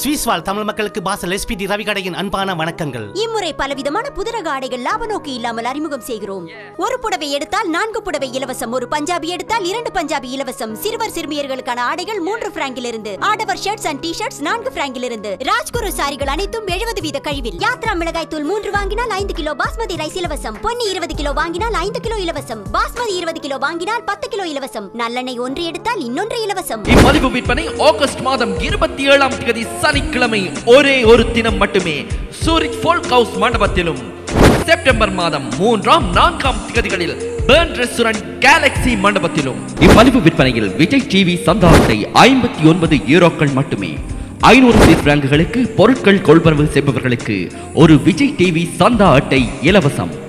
Swiss வாழ் தமிழ் மக்களுக்கு Fasal SPD Ravi கடையின் அன்பான வணக்கங்கள் இம்முறை பலவிதமான புதிரக ஆடைகள் லாப நோக்கு இல்லாமல் அறிமுகம் செய்கிறோம் ஒரு புடவை எடுத்தால் நான்கு புடவை இலவசம் ஒரு பஞ்சாபி எடுத்தால் இரண்டு பஞ்சாபி இலவசம் சிறுவர் சிறுமியர்களுக்கான ஆடைகள் மூன்று பிராங்கில் இருந்து ஆடவர் ஷர்ட்ஸ் அண்ட் டி ஷர்ட்ஸ் நான்கு பிராங்கில் இருந்து ராஜ்குரு சாரிகள் அனைத்தும் எழுபது வீத கழிவில் யாத்ரா மிளகாய் தூள் மூன்று வாங்கினால் ஐந்து கிலோ பாஸ்மதி ரைஸ் இலவசம் பொன்னி இருபது கிலோ வாங்கினால் ஐந்து கிலோ இலவசம் பாஸ்மதி இருபது கிலோ வாங்கினால் பத்து கிலோ இலவசம் நல்லெண்ணெய் ஒன்று எடுத்தால் இன்னொன்று இலவசம் இம்மதிப்பு விற்பனை ஆகஸ்ட் மாதம் இருபத்தி ஏழாம் தேதி சனிக்கிழமை ஒரே ஒரு தினம் மட்டுமே சூரிச் ஃபோல்க் ஹவுஸ் மண்டபத்திலும் செப்டம்பர் மாதம் மூன்றாம் நான்காம் தேதிகளில் பேர்ன் ரெஸ்டாரண்ட் கேலக்ஸி மண்டபத்திலும் இம்மதிப்பு விற்பனையில் விஜய் டிவி சந்தா அட்டை ஐம்பத்தி ஒன்பது யூரோக்கள் மட்டுமே ஐநூறு சுவிஸ் பிராங்குகளுக்கு பொருட்கள் கொள்வனவு செய்பவர்களுக்கு ஒரு விஜய் டிவி சந்தா அட்டை இலவசம்